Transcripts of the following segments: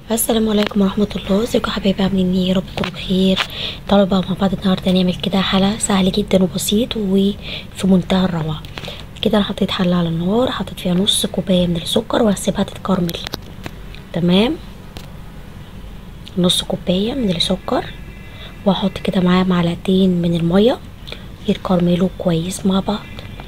السلام عليكم ورحمة الله ازيكم يا حبايبي عاملين ايه يا رب تكونوا بخير تعالوا بقى مع بعض النهارده نعمل كده حلا سهل جدا وبسيط وفي منتهى الروعة كده انا حطيت حلة على النار حطيت فيها نص كوباية من السكر وهسيبها تتكرمل تمام نص كوباية من السكر وهحط كده معاها معلقتين من المية يتكرملوا كويس مع بعض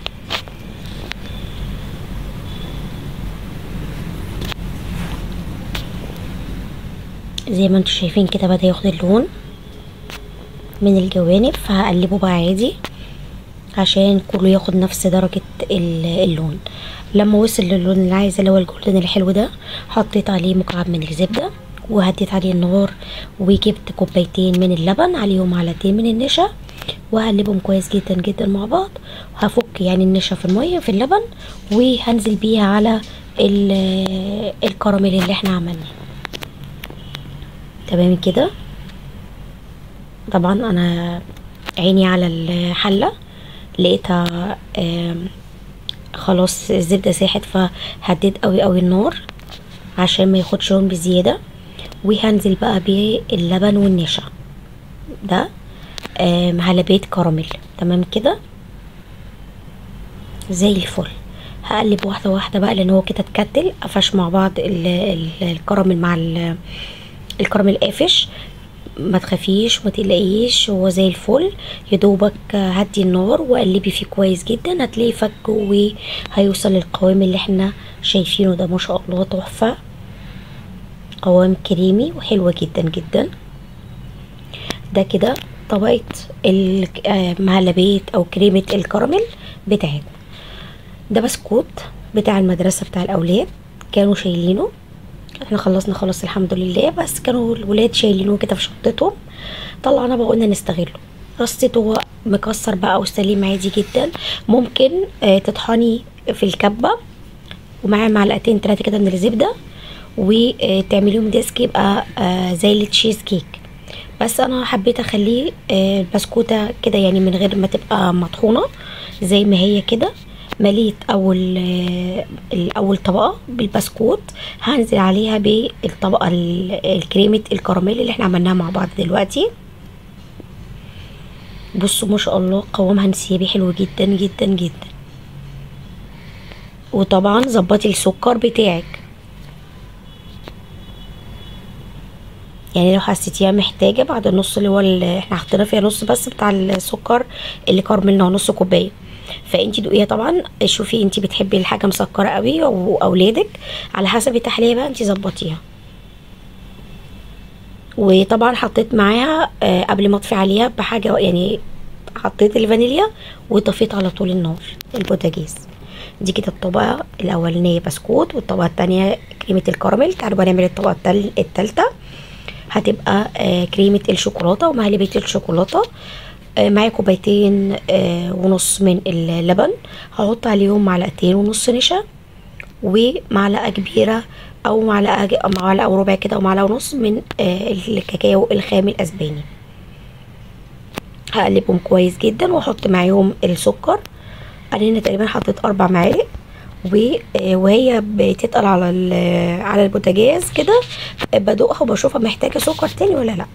زي ما انتم شايفين كده بدأ ياخد اللون من الجوانب فهقلبه بقى عادي عشان كله ياخد نفس درجة اللون لما وصل للون اللي عايزه اللي هو الجولدن الحلو ده حطيت عليه مكعب من الزبدة وهديت عليه النار وجبت كوبايتين من اللبن عليهم معلقتين من النشا وهقلبهم كويس جدا جدا مع بعض هفك يعني النشا في المية في اللبن وهنزل بيها على الكراميل اللي احنا عملناه تمام كده طبعا انا عيني على الحله لقيتها خلاص الزبده ساحت فهديت قوي قوي النار عشان ما ياخدش لون بزياده وهنزل بقى باللبن والنشا ده مهلبية كراميل تمام كده زي الفل هقلب واحده واحده بقى لان هو كده اتكتل قفش مع بعض الكراميل مع الكراميل قافش ما تخافيش وما تقلقيش هو زي الفل يا دوبك هدي النار وقلبي فيه كويس جدا هتلاقيه فك وهيوصل للقوام اللي احنا شايفينه ده ما شاء الله تحفه قوام كريمي وحلوه جدا جدا ده كده طبقه المهلبية او كريمه الكراميل بتاعتنا ده بسكوت بتاع المدرسه بتاع الاولاد كانوا شايلينه احنا خلصنا خلاص الحمد لله بس كانوا الولاد شايلينه كده في شنطتهم طلعنا بقى قلنا نستغله رصيته هو مكسر بقى وسليم عادي جدا ممكن اه تطحني في الكبه ومعاه معلقتين ثلاثه كده من الزبده وتعمليهم ديسك يبقى اه زي التشيز كيك بس انا حبيت اخليه اه البسكوته كده يعني من غير ما تبقى مطحونه زي ما هي كده مليت اول اول طبقه بالبسكوت هنزل عليها بالطبقه الكريمه الكراميل اللي احنا عملناها مع بعض دلوقتي بصوا ما شاء الله قوامها انسيابي حلو جدا جدا جدا وطبعا ظبطي السكر بتاعك يعني لو حسيتيها محتاجه بعد النص اللي هو اللي احنا حطينا فيها نص بس بتاع السكر اللي كرملناه نص كوبايه فانت دوقيها طبعا شوفي انت بتحبي الحاجه مسكره قوي او اولادك على حسب التحليه بقى انت ظبطيها وطبعا حطيت معاها آه قبل ما اطفي عليها بحاجه يعني حطيت الفانيليا وطفيت على طول النار البوتاجاز دي كده الطبقه الاولانيه بسكوت والطبقه الثانيه كريمه الكراميل تعالوا بقى نعمل الطبقه الثالثه هتبقى آه كريمه الشوكولاته ومهلبيه الشوكولاته آه معايا كوبايتين آه ونص من اللبن هحط عليهم معلقتين ونص نشا ومعلقه كبيره او معلقه او معلقه وربع كده او معلقه ونص من آه الكاكاو الخام الاسباني هقلبهم كويس جدا واحط معاهم السكر انا هنا تقريبا حطيت اربع معالق وهي بتتقل على على البوتاجاز كده بدوقها وبشوفها محتاجه سكر تاني ولا لا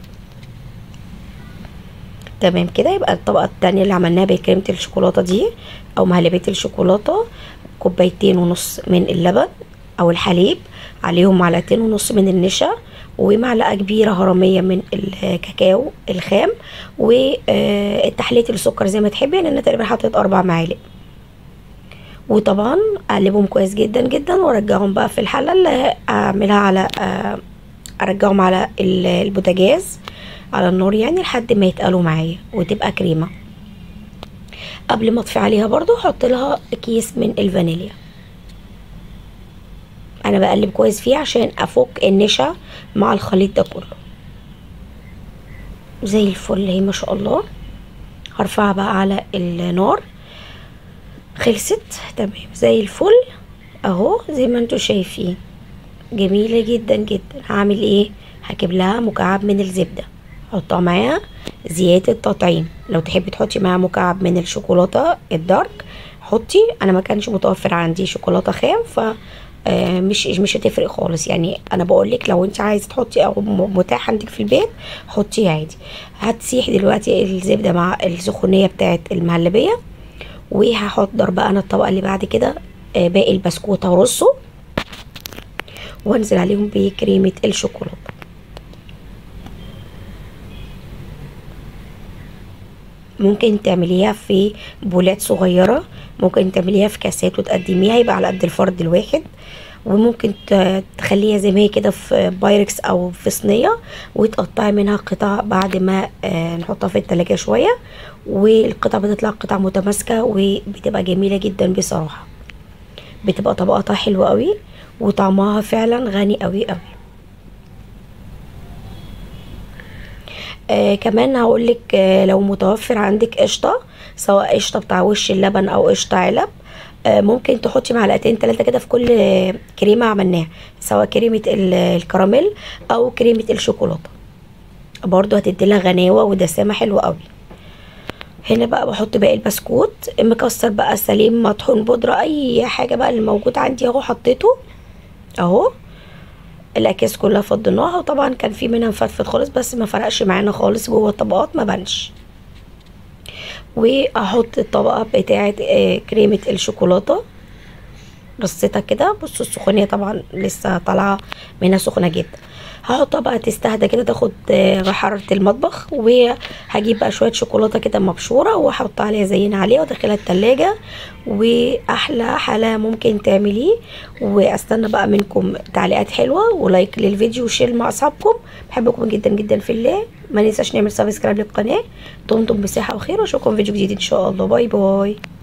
تمام كده يبقى الطبقه التانية اللي عملناها بكريمه الشوكولاته دي او مهلبيه الشوكولاته كوبايتين ونص من اللبن او الحليب عليهم معلقتين ونص من النشا ومعلقه كبيره هرميه من الكاكاو الخام والتحليه السكر زي ما تحبي لان انا تقريبا حطيت اربع معالق وطبعا اقلبهم كويس جدا جدا وارجعهم بقى في الحله اللي اعملها على ارجعهم على البوتاجاز على النار يعني لحد ما يتقلوا معايا وتبقى كريمه قبل ما اطفي عليها برضو احط لها كيس من الفانيليا انا بقلب كويس فيه عشان افك النشا مع الخليط ده كله زي الفل اهي ما شاء الله هرفعها بقى على النار خلصت تمام زي الفل اهو زي ما انتوا شايفين جميلة جدا جدا هعمل ايه هجيب لها مكعب من الزبدة احطها معاها زيادة تطعيم لو تحبي تحطي معاها مكعب من الشوكولاتة الدارك حطي انا ما كانش متوفر عندي شوكولاتة خام ف آه مش مش هتفرق خالص يعني انا بقول لك لو انت عايزه تحطي او م- متاح عندك في البيت حطيه عادي هتسيح دلوقتي الزبده مع السخونيه بتاعه المهلبيه وهحضر بقى انا الطبقه اللي بعد كده آه باقي البسكوت ارصه وانزل عليهم بكريمه الشوكولاته ممكن تعمليها في بولات صغيرة ممكن تعمليها في كاسات وتقدميها يبقى على قد الفرد الواحد وممكن ت- تخليها زي ما هي كده في بايركس او في صينية وتقطعي منها قطع بعد ما آه، نحطها في التلاجة شوية والقطع بتطلع قطع متماسكة وبتبقى جميلة جدا بصراحة بتبقى طبقاتها حلوة قوي وطعمها فعلا غني قوي قوي آه كمان هقولك آه لو متوفر عندك قشطة سواء قشطة بتاع وش اللبن أو قشطة علب آه ممكن تحطي معلقتين تلاتة كده في كل آه، كريمة عملناها سواء كريمة ال- الكراميل أو كريمة الشوكولاتة برضو هتديلها غناوة ودسامة حلوة قوي هنا بقى بحط باقي البسكوت مكسر بقى سليم مطحون بودرة أي حاجة بقى اللي موجود عندي اهو حطيته اهو الاكياس كلها فضيناها وطبعا كان في منها مفتفت خالص بس ما فرقش معانا خالص جوه الطبقات ما بانش واحط الطبقه بتاعه آه، كريمه الشوكولاته رصيتها كده بصوا السخونيه طبعا لسه طالعه منها سخنه جدا هحطها بقى تستهدى كده تاخد آه، حراره المطبخ وهجيب بقى شويه شوكولاته كده مبشوره واحط عليها زين عليها وادخلها التلاجة واحلى حلا ممكن تعمليه واستنى بقى منكم تعليقات حلوه ولايك للفيديو وشير مع اصحابكم بحبكم جدا جدا في الله ما ننساش نعمل سبسكرايب للقناه دمتم بصحه وخير واشوفكم في فيديو جديد ان شاء الله باي باي